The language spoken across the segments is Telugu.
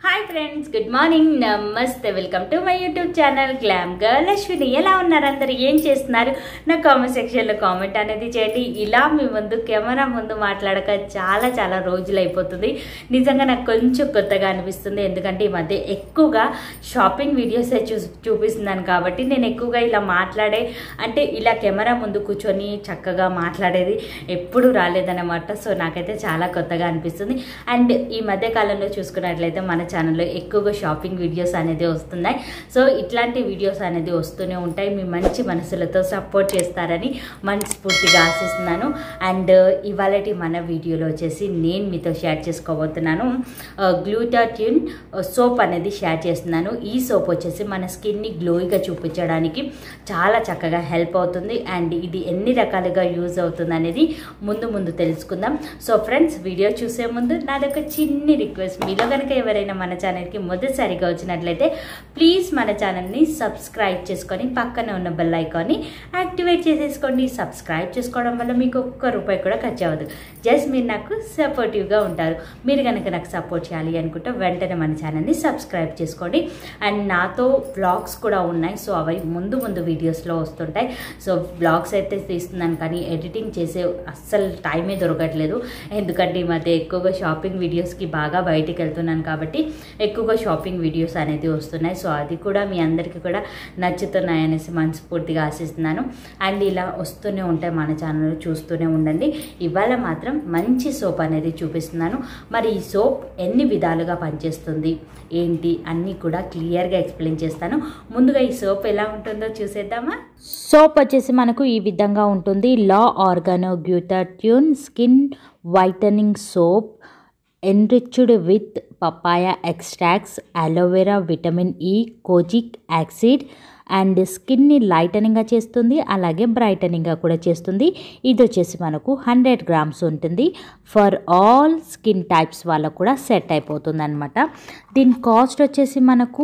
హాయ్ ఫ్రెండ్స్ గుడ్ మార్నింగ్ నమస్తే welcome to my YouTube channel glam girl Ashwini ఎలా ఉన్నారు అందరు ఏం చేస్తున్నారు నా కామెంట్ సెక్షన్లో కామెంట్ అనేది చేయండి ఇలా మీ ముందు కెమెరా ముందు మాట్లాడక చాలా చాలా రోజులు అయిపోతుంది నిజంగా నాకు కొంచెం కొత్తగా అనిపిస్తుంది ఎందుకంటే ఈ మధ్య ఎక్కువగా షాపింగ్ వీడియోసే చూ చూపిస్తున్నాను కాబట్టి నేను ఎక్కువగా ఇలా మాట్లాడే అంటే ఇలా కెమెరా ముందు కూర్చొని చక్కగా మాట్లాడేది ఎప్పుడు రాలేదన్నమాట సో నాకైతే చాలా కొత్తగా అనిపిస్తుంది అండ్ ఈ మధ్య కాలంలో చూసుకున్నట్లయితే మన ఛానల్లో ఎక్కువగా షాపింగ్ వీడియోస్ అనేది వస్తున్నాయి సో ఇట్లాంటి వీడియోస్ అనేది వస్తూనే ఉంటాయి మీ మంచి మనసులతో సపోర్ట్ చేస్తారని మనస్ఫూర్తిగా ఆశిస్తున్నాను అండ్ ఇవాళటి మన వీడియోలో వచ్చేసి నేను మీతో షేర్ చేసుకోబోతున్నాను గ్లూటాట్యూన్ సోప్ అనేది షేర్ చేస్తున్నాను ఈ సోప్ వచ్చేసి మన స్కిన్ని గ్లోయిగా చూపించడానికి చాలా చక్కగా హెల్ప్ అవుతుంది అండ్ ఇది ఎన్ని రకాలుగా యూజ్ అవుతుంది అనేది ముందు ముందు తెలుసుకుందాం సో ఫ్రెండ్స్ వీడియో చూసే ముందు నాదొక చిన్ని రిక్వెస్ట్ మీలో కనుక ఎవరైనా మన ఛానల్కి మొదటిసారిగా వచ్చినట్లయితే ప్లీజ్ మన ఛానల్ని సబ్స్క్రైబ్ చేసుకొని పక్కన ఉన్న బెల్ ఐకాన్ని యాక్టివేట్ చేసేసుకోండి సబ్స్క్రైబ్ చేసుకోవడం వల్ల మీకు ఒక్క రూపాయి కూడా ఖర్చు అవ్వదు జస్ట్ మీరు నాకు సపోర్టివ్గా ఉంటారు మీరు కనుక నాకు సపోర్ట్ చేయాలి అనుకుంటే వెంటనే మన ఛానల్ని సబ్స్క్రైబ్ చేసుకోండి అండ్ నాతో బ్లాగ్స్ కూడా ఉన్నాయి సో అవి ముందు ముందు వీడియోస్లో వస్తుంటాయి సో బ్లాగ్స్ అయితే తీస్తున్నాను కానీ ఎడిటింగ్ చేసే అస్సలు టైమే దొరకట్లేదు ఎందుకంటే ఈ మధ్య ఎక్కువగా షాపింగ్ వీడియోస్కి బాగా బయటికి వెళ్తున్నాను కాబట్టి ఎక్కువగా షాపింగ్ వీడియోస్ అనేది వస్తున్నాయి సో అది కూడా మీ అందరికీ కూడా నచ్చుతున్నాయనేసి మనస్ఫూర్తిగా ఆశిస్తున్నాను అండ్ ఇలా వస్తూనే ఉంటాయి మన ఛానల్ చూస్తూనే ఉండండి ఇవాళ మాత్రం మంచి సోప్ అనేది చూపిస్తున్నాను మరి ఈ సోప్ ఎన్ని విధాలుగా పనిచేస్తుంది ఏంటి అన్నీ కూడా క్లియర్గా ఎక్స్ప్లెయిన్ చేస్తాను ముందుగా ఈ సోప్ ఎలా ఉంటుందో చూసేద్దామా సోప్ వచ్చేసి మనకు ఈ విధంగా ఉంటుంది La Organo glutathione skin whitening soap enriched with papaya extracts aloe vera vitamin E kojic acid and స్కిన్ని లైటనింగ్గా చేస్తుంది అలాగే బ్రైటనింగ్గా కూడా చేస్తుంది ఇది వచ్చేసి మనకు హండ్రెడ్ గ్రామ్స్ ఉంటుంది ఫర్ ఆల్ స్కిన్ టైప్స్ వాళ్ళకు కూడా సెట్ అయిపోతుంది అనమాట దీని కాస్ట్ వచ్చేసి మనకు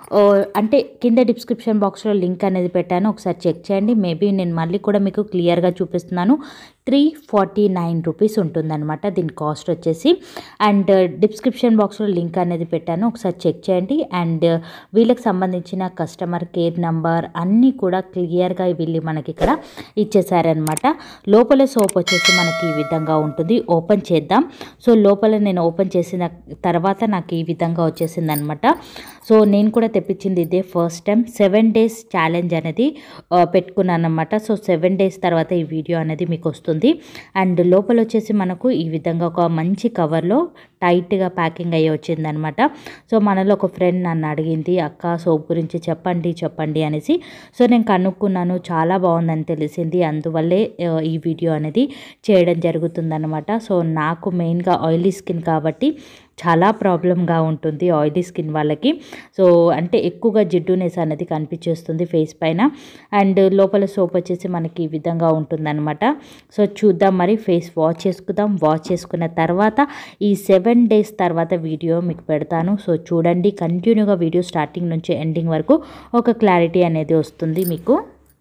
అంటే కింద డిస్క్రిప్షన్ బాక్స్లో లింక్ అనేది పెట్టాను ఒకసారి చెక్ చేయండి మేబీ నేను మళ్ళీ కూడా మీకు క్లియర్గా చూపిస్తున్నాను త్రీ ఫార్టీ నైన్ రూపీస్ ఉంటుందన్నమాట దీని కాస్ట్ వచ్చేసి అండ్ డిస్క్రిప్షన్ బాక్స్లో లింక్ అనేది పెట్టాను ఒకసారి చెక్ చేయండి అండ్ వీళ్ళకి సంబంధించిన కస్టమర్ కేర్ నంబర్ అన్నీ కూడా క్లియర్గా వీళ్ళు మనకి ఇక్కడ ఇచ్చేసారనమాట లోపల సోప్ వచ్చేసి మనకి ఈ విధంగా ఉంటుంది ఓపెన్ చేద్దాం సో లోపల నేను ఓపెన్ చేసిన తర్వాత నాకు ఈ విధంగా వచ్చేసింది అనమాట సో నేను కూడా తెప్పించింది ఇదే first time seven days challenge అనేది పెట్టుకున్నాను అనమాట సో సెవెన్ డేస్ తర్వాత ఈ వీడియో అనేది మీకు వస్తుంది అండ్ లోపల వచ్చేసి మనకు ఈ విధంగా ఒక మంచి కవర్లో టైట్గా ప్యాకింగ్ అయ్యి వచ్చిందనమాట సో మనలో ఒక ఫ్రెండ్ నన్ను అడిగింది అక్క సోప్ గురించి చెప్పండి చెప్పండి అనేసి సో నేను కనుక్కున్నాను చాలా బాగుందని తెలిసింది అందువల్లే ఈ వీడియో అనేది చేయడం జరుగుతుందనమాట సో నాకు మెయిన్గా ఆయిలీ స్కిన్ కాబట్టి చాలా ప్రాబ్లంగా ఉంటుంది ఆయిలీ స్కిన్ వాళ్ళకి సో అంటే ఎక్కువగా జిడ్డునెస్ అనేది కనిపించేస్తుంది ఫేస్ పైన అండ్ లోపల సోప్ వచ్చేసి మనకి ఈ విధంగా ఉంటుందన్నమాట సో చూద్దాం మరి ఫేస్ వాష్ చేసుకుందాం వాష్ చేసుకున్న తర్వాత ఈ సెవెన్ డేస్ తర్వాత వీడియో మీకు పెడతాను సో చూడండి కంటిన్యూగా వీడియో స్టార్టింగ్ నుంచి ఎండింగ్ వరకు ఒక క్లారిటీ అనేది వస్తుంది మీకు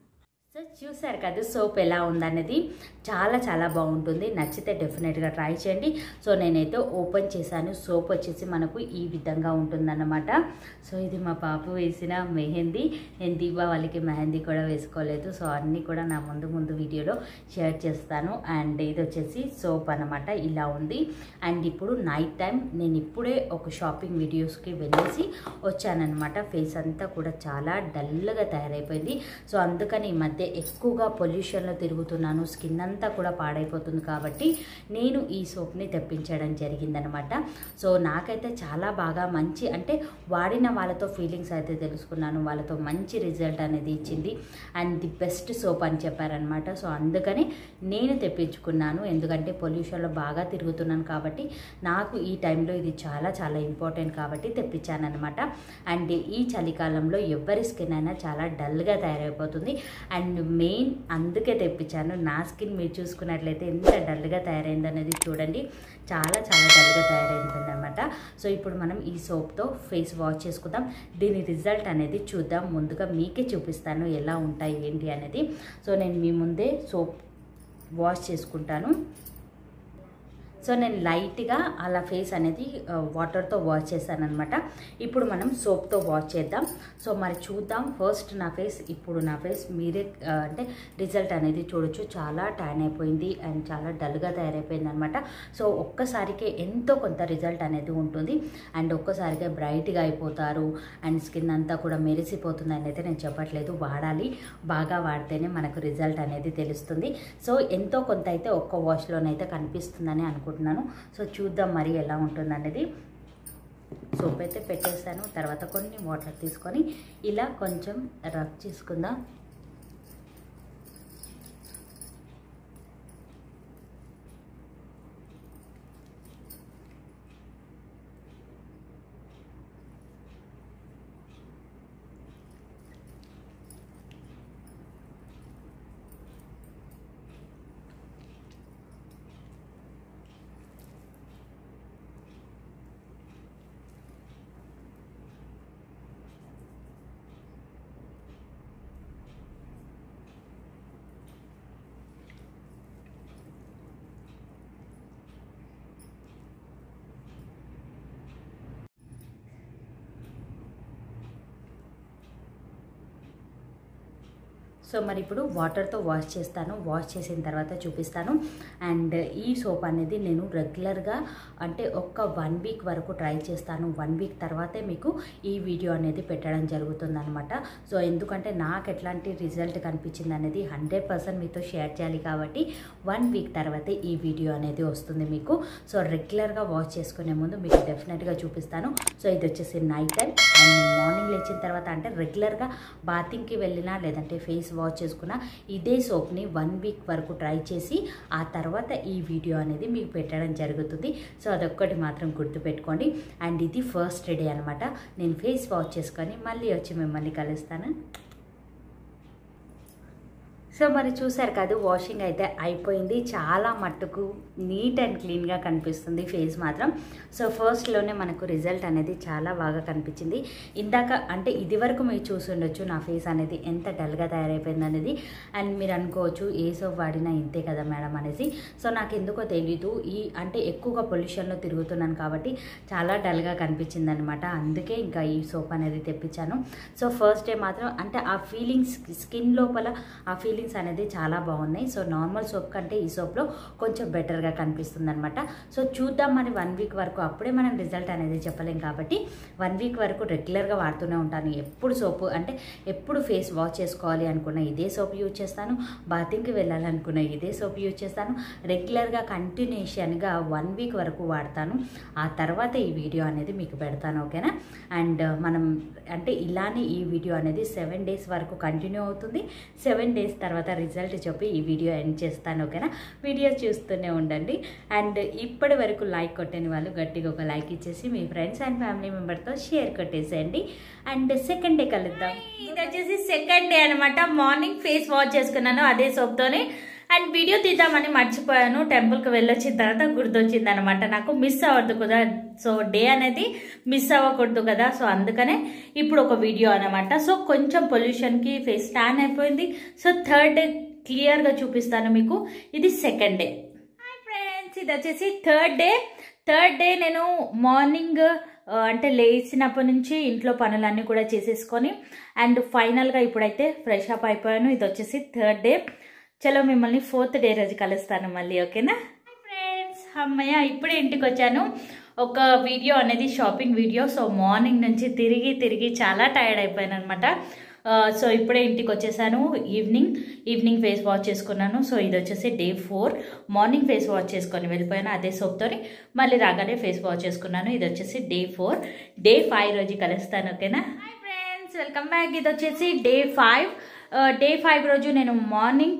సో చూసారు కదా సోప్ ఎలా ఉందనేది చాలా చాలా బాగుంటుంది నచ్చితే డెఫినెట్గా ట్రై చేయండి సో నేనైతే ఓపెన్ చేశాను సోప్ వచ్చేసి మనకు ఈ విధంగా ఉంటుందన్నమాట సో ఇది మా పాప వేసిన మెహందీ నేను దీపావళికి మెహందీ కూడా వేసుకోలేదు సో అన్నీ కూడా నా ముందు ముందు వీడియోలో షేర్ చేస్తాను అండ్ ఇది వచ్చేసి సోప్ అనమాట ఇలా ఉంది అండ్ ఇప్పుడు నైట్ టైం నేను ఇప్పుడే ఒక షాపింగ్ వీడియోస్కి వెళ్ళేసి వచ్చానమాట ఫేస్ అంతా కూడా చాలా డల్గా తయారైపోయింది సో అందుకని ఈ మధ్య ఎక్కువగా పొల్యూషన్లో తిరుగుతున్నాను స్కిన్ అంతా కూడా పాడైపోతుంది కాబట్టి నేను ఈ సోప్ని తెప్పించడం జరిగిందనమాట సో నాకైతే చాలా బాగా మంచి అంటే వాడిన వాళ్ళతో ఫీలింగ్స్ అయితే తెలుసుకున్నాను వాళ్ళతో మంచి రిజల్ట్ అనేది ఇచ్చింది అండ్ ది బెస్ట్ సోప్ అని చెప్పారనమాట సో అందుకని నేను తెప్పించుకున్నాను ఎందుకంటే పొల్యూషన్లో బాగా తిరుగుతున్నాను కాబట్టి నాకు ఈ టైంలో ఇది చాలా చాలా ఇంపార్టెంట్ కాబట్టి తెప్పించాను అనమాట అండ్ ఈ చలికాలంలో ఎవరి స్కిన్ అయినా చాలా డల్గా తయారైపోతుంది అండ్ మెయిన్ అందుకే తెప్పించాను నా స్కిన్ మీరు చూసుకున్నట్లయితే ఎంత డల్గా తయారైంది అనేది చూడండి చాలా చాలా డల్గా తయారైంది అనమాట సో ఇప్పుడు మనం ఈ సోప్తో ఫేస్ వాష్ చేసుకుందాం దీని రిజల్ట్ అనేది చూద్దాం ముందుగా మీకే చూపిస్తాను ఎలా ఉంటాయి ఏంటి అనేది సో నేను మీ ముందే సోప్ వాష్ చేసుకుంటాను సో నేను లైట్గా అలా ఫేస్ అనేది వాటర్తో వాష్ చేశాను అనమాట ఇప్పుడు మనం సోప్తో వాష్ చేద్దాం సో మరి చూద్దాం ఫస్ట్ నా ఫేస్ ఇప్పుడు నా ఫేస్ మీరే ఆ, అంటే రిజల్ట్ అనేది చూడొచ్చు చాలా ట్యాన్ అయిపోయింది అండ్ చాలా డల్గా తయారైపోయింది అనమాట సో ఒక్కసారికే ఎంతో కొంత రిజల్ట్ అనేది ఉంటుంది అండ్ ఒక్కసారిగా బ్రైట్గా అయిపోతారు అండ్ స్కిన్ అంతా కూడా మెరిసిపోతుంది అని అయితే నేను చెప్పట్లేదు వాడాలి బాగా వాడితేనే మనకు రిజల్ట్ అనేది తెలుస్తుంది సో ఎంతో కొంత అయితే ఒక్క వాష్లోనైతే కనిపిస్తుందని అనుకుంటున్నాను సో చూద్దాం మరి ఎలా ఉంటుంది అనేది సోప్ అయితే పెట్టేశాను తర్వాత కొన్ని వాటర్ తీసుకొని ఇలా కొంచెం రబ్ చేసుకుందాం సో మరి ఇప్పుడు వాటర్తో వాష్ చేస్తాను వాష్ చేసిన తర్వాత చూపిస్తాను అండ్ ఈ సోప్ అనేది నేను రెగ్యులర్గా అంటే ఒక్క వన్ వీక్ వరకు ట్రై చేస్తాను వన్ వీక్ తర్వాతే మీకు ఈ వీడియో అనేది పెట్టడం జరుగుతుంది అనమాట సో ఎందుకంటే నాకు ఎట్లాంటి రిజల్ట్ కనిపించింది అనేది హండ్రెడ్ పర్సెంట్ మీతో షేర్ చేయాలి కాబట్టి వన్ వీక్ తర్వాతే ఈ వీడియో అనేది వస్తుంది మీకు సో రెగ్యులర్గా వాష్ చేసుకునే ముందు మీకు డెఫినెట్గా చూపిస్తాను సో ఇది వచ్చేసి నైట్ టైం అండ్ మార్నింగ్ లేచిన తర్వాత అంటే రెగ్యులర్గా బాతింగ్కి వెళ్ళినా లేదంటే ఫేస్ వాష్ చేసుకున్నా ఇదే సోప్ని వన్ వీక్ వరకు ట్రై చేసి ఆ తర్వాత ఈ వీడియో అనేది మీకు పెట్టడం జరుగుతుంది సో అదొక్కటి మాత్రం గుర్తుపెట్టుకోండి అండ్ ఇది ఫస్ట్ డే అనమాట నేను ఫేస్ వాష్ చేసుకొని మళ్ళీ వచ్చి మిమ్మల్ని కలుస్తాను సో మరి చూసారు కదా వాషింగ్ అయితే అయిపోయింది చాలా మట్టుకు నీట్ అండ్ క్లీన్గా కనిపిస్తుంది ఫేస్ మాత్రం సో ఫస్ట్లోనే మనకు రిజల్ట్ అనేది చాలా బాగా కనిపించింది ఇందాక అంటే ఇది వరకు మీరు చూసి ఉండొచ్చు నా ఫేస్ అనేది ఎంత డల్గా తయారైపోయింది అనేది అండ్ మీరు అనుకోవచ్చు ఏ సోప్ వాడినా ఇంతే కదా మేడం అనేసి సో నాకు ఎందుకో తెలీదు ఈ అంటే ఎక్కువగా పొల్యూషన్లో తిరుగుతున్నాను కాబట్టి చాలా డల్గా కనిపించింది అనమాట అందుకే ఇంకా ఈ సోప్ అనేది తెప్పించాను సో ఫస్ట్ డే మాత్రం అంటే ఆ ఫీలింగ్స్ స్కిన్ లోపల ఆ ఫీలింగ్స్ అనేది చాలా బాగున్నాయి సో నార్మల్ సోప్ కంటే ఈ సోప్లో కొంచెం బెటర్గా కనిపిస్తుంది అనమాట సో చూద్దాం మరి వన్ వీక్ వరకు అప్పుడే మనం రిజల్ట్ అనేది చెప్పలేం కాబట్టి వన్ వీక్ వరకు రెగ్యులర్గా వాడుతూనే ఉంటాను ఎప్పుడు సోపు అంటే ఎప్పుడు ఫేస్ వాష్ చేసుకోవాలి అనుకున్న ఇదే సోప్ యూజ్ చేస్తాను బాతింగ్కి వెళ్ళాలనుకున్న ఇదే సోప్ యూజ్ చేస్తాను రెగ్యులర్గా కంటిన్యూషన్గా వన్ వీక్ వరకు వాడతాను ఆ తర్వాత ఈ వీడియో అనేది మీకు పెడతాను ఓకేనా అండ్ మనం అంటే ఇలానే ఈ వీడియో అనేది సెవెన్ డేస్ వరకు కంటిన్యూ అవుతుంది సెవెన్ డేస్ తర్వాత రిజల్ట్ చెప్పి ఈ వీడియో ఎండ్ చేస్తాను ఓకేనా వీడియో చూస్తూనే ఉండండి అండ్ ఇప్పటి వరకు లైక్ కొట్టని వాళ్ళు గట్టిగా ఒక లైక్ ఇచ్చేసి మీ ఫ్రెండ్స్ అండ్ ఫ్యామిలీ మెంబర్తో షేర్ కొట్టేసేయండి అండ్ సెకండ్ డే కలుద్దాం ఇది వచ్చేసి సెకండ్ డే అనమాట మార్నింగ్ ఫేస్ వాష్ చేసుకున్నాను అదే సోప్తోనే అండ్ వీడియో తీద్దామని మర్చిపోయాను టెంపుల్కి వెళ్ళొచ్చిన తర్వాత గుర్తొచ్చింది అనమాట నాకు మిస్ అవ్వద్దు కదా సో డే అనేది మిస్ అవ్వకూడదు కదా సో అందుకనే ఇప్పుడు ఒక వీడియో అనమాట సో కొంచెం పొల్యూషన్కి ఫేస్ ట్యాన్ అయిపోయింది సో థర్డ్ డే క్లియర్గా చూపిస్తాను మీకు ఇది సెకండ్ డే హాయ్ ఫ్రెండ్స్ ఇది వచ్చేసి థర్డ్ డే థర్డ్ డే నేను మార్నింగ్ ఆ, అంటే లేచినప్పటి నుంచి ఇంట్లో పనులన్నీ కూడా చేసేసుకొని అండ్ ఫైనల్గా ఇప్పుడైతే ఫ్రెష్ అప్ అయిపోయాను ఇది వచ్చేసి థర్డ్ డే చలో మిమ్మల్ని ఫోర్త్ డే రోజు కలుస్తాను మళ్ళీ ఓకేనా హాయ్ ఫ్రెండ్స్ అమ్మయ్య ఇప్పుడే ఇంటికి వచ్చాను ఒక వీడియో అనేది షాపింగ్ వీడియో సో మార్నింగ్ నుంచి తిరిగి తిరిగి చాలా టైర్డ్ అయిపోయాను అనమాట సో ఇప్పుడే ఇంటికి వచ్చేసాను ఈవినింగ్ ఈవినింగ్ ఫేస్ వాష్ చేసుకున్నాను సో ఇది వచ్చేసి day four morning face wash చేసుకొని వెళ్ళిపోయాను అదే సోప్తోని మళ్ళీ రాగానే ఫేస్ వాష్ చేసుకున్నాను ఇది వచ్చేసి డే ఫోర్ డే ఫైవ్ రోజు కలుస్తాను ఓకేనా హాయ్ ఫ్రెండ్స్ వెల్కమ్ బ్యాక్ ఇది వచ్చేసి డే ఫైవ్ డే ఫైవ్ రోజు నేను మార్నింగ్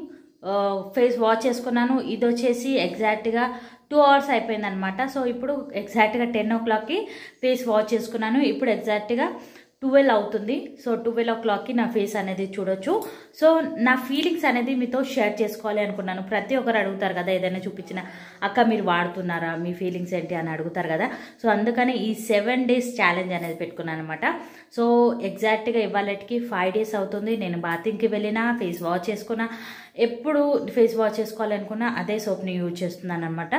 ఫేస్ వాష్ చేసుకున్నాను ఇది వచ్చేసి ఎగ్జాక్ట్గా టూ అవర్స్ అయిపోయింది అనమాట సో ఇప్పుడు ఎగ్జాక్ట్గా టెన్ ఓ క్లాక్కి ఫేస్ వాష్ చేసుకున్నాను ఇప్పుడు ఎగ్జాక్ట్గా ట్వెల్వ్ అవుతుంది సో ట్వెల్వ్ ఓ క్లాక్కి నా ఫేస్ అనేది చూడొచ్చు సో నా ఫీలింగ్స్ అనేది మీతో షేర్ చేసుకోవాలి అనుకున్నాను ప్రతి ఒక్కరు అడుగుతారు కదా ఏదైనా చూపించిన అక్క మీరు వాడుతున్నారా మీ ఫీలింగ్స్ ఏంటి అని అడుగుతారు కదా సో అందుకనే ఈ సెవెన్ డేస్ ఛాలెంజ్ అనేది పెట్టుకున్నాను అనమాట సో ఎగ్జాక్ట్గా ఇవాళకి ఫైవ్ డేస్ అవుతుంది నేను బాతింగ్కి వెళ్ళినా ఫేస్ వాష్ చేసుకున్నా ఎప్పుడు ఫేస్ వాష్ చేసుకోవాలనుకున్నా అదే సోప్ని యూజ్ చేస్తున్నాను అనమాట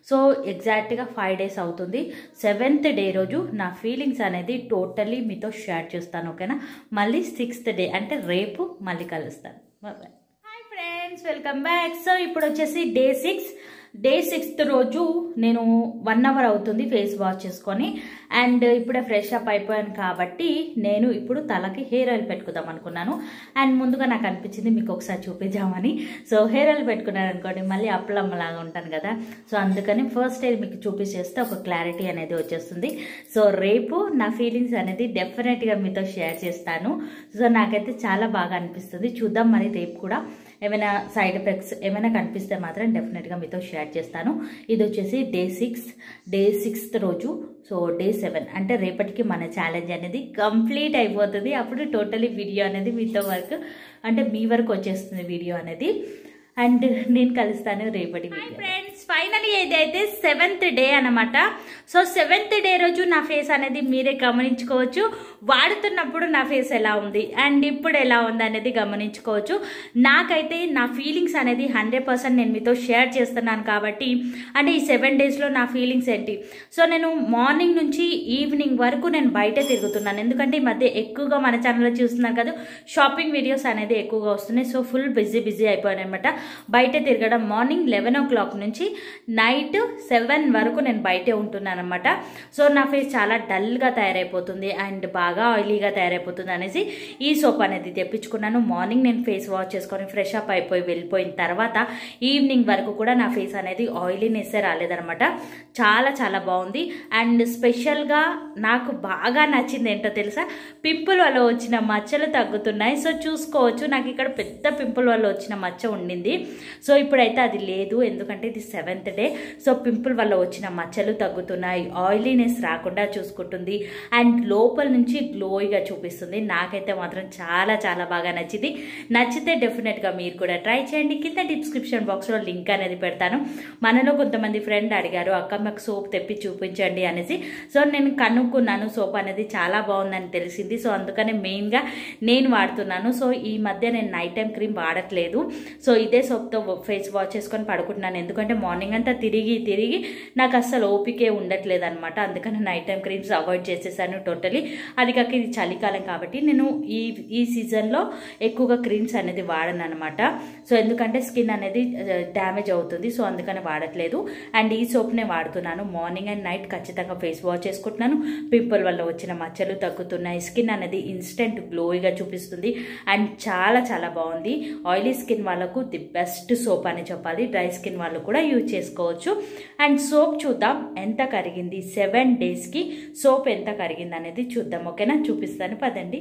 సో ఎగ్జాక్ట్గా ఫైవ్ డేస్ అవుతుంది సెవెంత్ డే రోజు నా ఫీలింగ్స్ అనేది టోటల్లీ మీతో షేర్ చేస్తాను ఓకేనా మళ్ళీ సిక్స్త్ డే అంటే రేపు మళ్ళీ కలుస్తాను bye hi friends welcome back so ఇప్పుడు వచ్చేసి డే సిక్స్ డే సిక్స్త్ రోజు నేను వన్ అవర్ అవుతుంది ఫేస్ వాష్ చేసుకొని అండ్ ఇప్పుడే ఫ్రెష్ అప్ అయిపోయాను కాబట్టి నేను ఇప్పుడు తలకి హెయిర్ ఆయిల్ పెట్టుకుందాం అనుకున్నాను అండ్ ముందుగా నాకు అనిపించింది మీకు ఒకసారి చూపించామని సో హెయిర్ ఆయిల్ పెట్టుకున్నాను అనుకోండి మళ్ళీ అప్పలమ్మలాగా ఉంటాను కదా సో అందుకని ఫస్ట్ ఎయిర్ మీకు చూపించేస్తే ఒక క్లారిటీ అనేది వచ్చేస్తుంది సో రేపు నా ఫీలింగ్స్ అనేది డెఫినెట్గా మీతో షేర్ చేస్తాను సో నాకైతే చాలా బాగా అనిపిస్తుంది చూద్దాం మరి రేపు కూడా ఏమైనా సైడ్ ఎఫెక్ట్స్ ఏమైనా కనిపిస్తే మాత్రం డెఫినెట్గా మీతో షేర్ చేస్తాను ఇది వచ్చేసి డే సిక్స్ డే సిక్స్త్ రోజు సో డే సెవెన్ అంటే రేపటికి మన ఛాలెంజ్ అనేది కంప్లీట్ అయిపోతుంది అప్పుడు టోటలీ వీడియో అనేది మీతో వరకు అంటే మీ వరకు వచ్చేస్తుంది వీడియో అనేది అండ్ నేను కలుస్తాను రేపటి ఫ్రెండ్స్ ఫైనలీ ఇదైతే సెవెంత్ డే అనమాట సో సెవెంత్ డే రోజు నా ఫేస్ అనేది మీరే గమనించుకోవచ్చు వాడుతున్నప్పుడు నా ఫేస్ ఎలా ఉంది అండ్ ఇప్పుడు ఎలా ఉంది అనేది గమనించుకోవచ్చు నాకైతే నా ఫీలింగ్స్ అనేది హండ్రెడ్ పర్సెంట్ నేను మీతో షేర్ చేస్తున్నాను కాబట్టి అంటే ఈ సెవెన్ డేస్లో నా ఫీలింగ్స్ ఏంటి సో నేను మార్నింగ్ నుంచి ఈవినింగ్ వరకు నేను బయట తిరుగుతున్నాను ఎందుకంటే ఈ మధ్య ఎక్కువగా మన ఛానల్లో చూస్తున్నాను కదా షాపింగ్ వీడియోస్ అనేది ఎక్కువగా వస్తున్నాయి సో ఫుల్ బిజీ బిజీ అయిపోయాను అనమాట బయట తిరగడం మార్నింగ్ లెవెన్ ఓ క్లాక్ నుంచి నైట్ సెవెన్ వరకు నేను బయటే ఉంటున్నాను అనమాట సో నా ఫేస్ చాలా డల్గా తయారైపోతుంది అండ్ బాగా ఆయిలీగా తయారైపోతుంది అనేసి ఈ సోప్ అనేది తెప్పించుకున్నాను మార్నింగ్ నేను ఫేస్ వాష్ చేసుకొని ఫ్రెష్ అప్ అయిపోయి వెళ్ళిపోయిన తర్వాత ఈవినింగ్ వరకు కూడా నా ఫేస్ అనేది ఆయిలీనెస్సే రాలేదనమాట చాలా చాలా బాగుంది అండ్ స్పెషల్గా నాకు బాగా నచ్చింది ఏంటో తెలుసా పింపుల్ వల్ల వచ్చిన మచ్చలు తగ్గుతున్నాయి సో చూసుకోవచ్చు నాకు ఇక్కడ పెద్ద పింపుల్ వల్ల వచ్చిన మచ్చ ఉండింది సో ఇప్పుడైతే అది లేదు ఎందుకంటే ఇది సెవెంత్ డే సో పింపుల్ వల్ల వచ్చిన మచ్చలు తగ్గుతున్నాయి ఆయిలీనెస్ రాకుండా చూసుకుంటుంది అండ్ లోపల నుంచి గ్లోయిగా చూపిస్తుంది నాకైతే మాత్రం చాలా చాలా బాగా నచ్చింది నచ్చితే డెఫినెట్గా మీరు కూడా ట్రై చేయండి కింద డిస్క్రిప్షన్ బాక్స్లో లింక్ అనేది పెడతాను మనలో కొంతమంది ఫ్రెండ్ అడిగారు అక్క మాకు సోప్ తెప్పి చూపించండి అనేసి సో నేను కనుక్కున్నాను సోప్ అనేది చాలా బాగుందని తెలిసింది సో అందుకనే మెయిన్గా నేను వాడుతున్నాను సో ఈ మధ్య నేను నైట్ టైం క్రీమ్ వాడట్లేదు సో ఇదే సోప్తో ఫేస్ వాష్ చేసుకొని పడుకుంటున్నాను ఎందుకంటే మార్నింగ్ అంతా తిరిగి తిరిగి నాకు అస్సలు ఓపికే ఉండట్లేదు అనమాట అందుకని నైట్ టైం క్రీమ్స్ అవాయిడ్ చేసేసాను టోటలీ అది కాక ఇది చలికాలం కాబట్టి నేను ఈ ఈ సీజన్లో ఎక్కువగా క్రీమ్స్ అనేది వాడను అనమాట సో ఎందుకంటే స్కిన్ అనేది డ్యామేజ్ అవుతుంది సో అందుకని వాడట్లేదు అండ్ ఈ సోప్నే వాడుతున్నాను మార్నింగ్ అండ్ నైట్ ఖచ్చితంగా ఫేస్ వాష్ చేసుకుంటున్నాను పింపుల్ వల్ల వచ్చిన మచ్చలు తగ్గుతున్నాయి స్కిన్ అనేది ఇన్స్టెంట్ గ్లోయిగా చూపిస్తుంది అండ్ చాలా చాలా బాగుంది ఆయిలీ స్కిన్ వాళ్ళకు ది బెస్ట్ సోప్ అని చెప్పాలి డ్రై స్కిన్ వాళ్ళు కూడా యూజ్ చేసుకోవచ్చు అండ్ సోప్ చూద్దాం ఎంత కరిగింది సెవెన్ డేస్కి సోప్ ఎంత కరిగింది అనేది చూద్దాం ఓకేనా చూపిస్తాను పదండి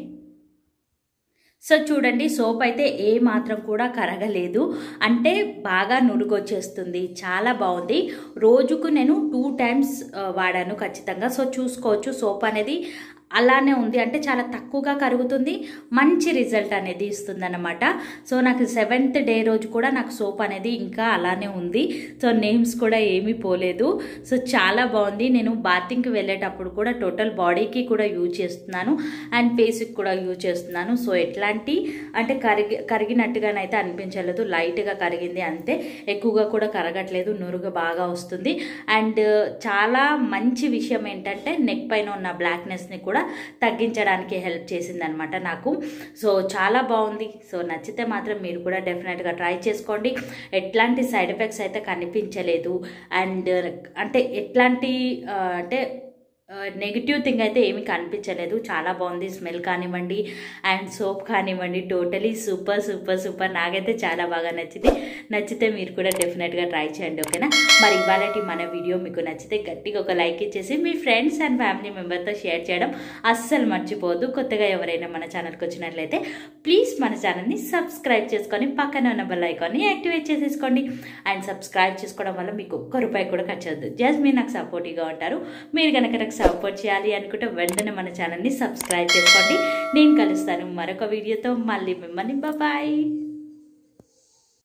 సో చూడండి సోప్ అయితే ఏ మాత్రం కూడా కరగలేదు అంటే బాగా నురుగొచ్చేస్తుంది చాలా బాగుంది రోజుకు నేను టూ టైమ్స్ వాడాను ఖచ్చితంగా సో చూసుకోవచ్చు సోప్ అనేది అలానే ఉంది అంటే చాలా తక్కువగా కరుగుతుంది మంచి రిజల్ట్ అనేది ఇస్తుంది అనమాట సో నాకు సెవెంత్ డే రోజు కూడా నాకు సోప్ అనేది ఇంకా అలానే ఉంది సో నేమ్స్ కూడా ఏమీ పోలేదు సో చాలా బాగుంది నేను బాతింగ్కి వెళ్ళేటప్పుడు కూడా టోటల్ బాడీకి కూడా యూజ్ చేస్తున్నాను అండ్ ఫేస్కి కూడా యూజ్ చేస్తున్నాను సో ఎట్లాంటి అంటే కరిగి కరిగినట్టుగానైతే అనిపించలేదు లైట్గా కరిగింది అంతే ఎక్కువగా కూడా కరగట్లేదు నురుగు బాగా వస్తుంది అండ్ చాలా మంచి విషయం ఏంటంటే నెక్ పైన ఉన్న బ్లాక్నెస్ని కూడా తగ్గించడానికి హెల్ప్ చేసింది అనమాట నాకు సో చాలా బాగుంది సో నచ్చితే మాత్రం మీరు కూడా డెఫినెట్గా ట్రై చేసుకోండి ఎట్లాంటి సైడ్ ఎఫెక్ట్స్ అయితే కనిపించలేదు అండ్ అంటే ఎట్లాంటి అంటే నెగిటివ్ థింగ్ అయితే ఏమీ కనిపించలేదు చాలా బాగుంది స్మెల్ కానివ్వండి అండ్ సోప్ కానివ్వండి టోటలీ సూపర్ సూపర్ సూపర్ నాకైతే చాలా బాగా నచ్చింది నచ్చితే మీరు కూడా డెఫినెట్గా ట్రై చేయండి ఓకేనా మరి ఇవాళ మన వీడియో మీకు నచ్చితే గట్టిగా ఒక లైక్ ఇచ్చేసి మీ ఫ్రెండ్స్ అండ్ ఫ్యామిలీ మెంబర్తో షేర్ చేయడం అస్సలు మర్చిపోవద్దు కొత్తగా ఎవరైనా మన ఛానల్కి వచ్చినట్లయితే ప్లీజ్ మన ఛానల్ని సబ్స్క్రైబ్ చేసుకొని పక్కన ఉన్న బెల్ ఐకాన్ని యాక్టివేట్ చేసేసుకోండి అండ్ సబ్స్క్రైబ్ చేసుకోవడం వల్ల మీకు ఒక్క రూపాయి కూడా ఖర్చు అవుతుంది జస్ట్ మీరు నాకు సపోర్టివ్గా ఉంటారు మీరు కనుక నాకు సపోర్ట్ చేయాలి అనుకుంటే వెంటనే మన ఛానల్ని సబ్స్క్రైబ్ చేసుకోండి నేను కలుస్తాను మరొక వీడియోతో మళ్ళీ మిమ్మల్ని బాయ్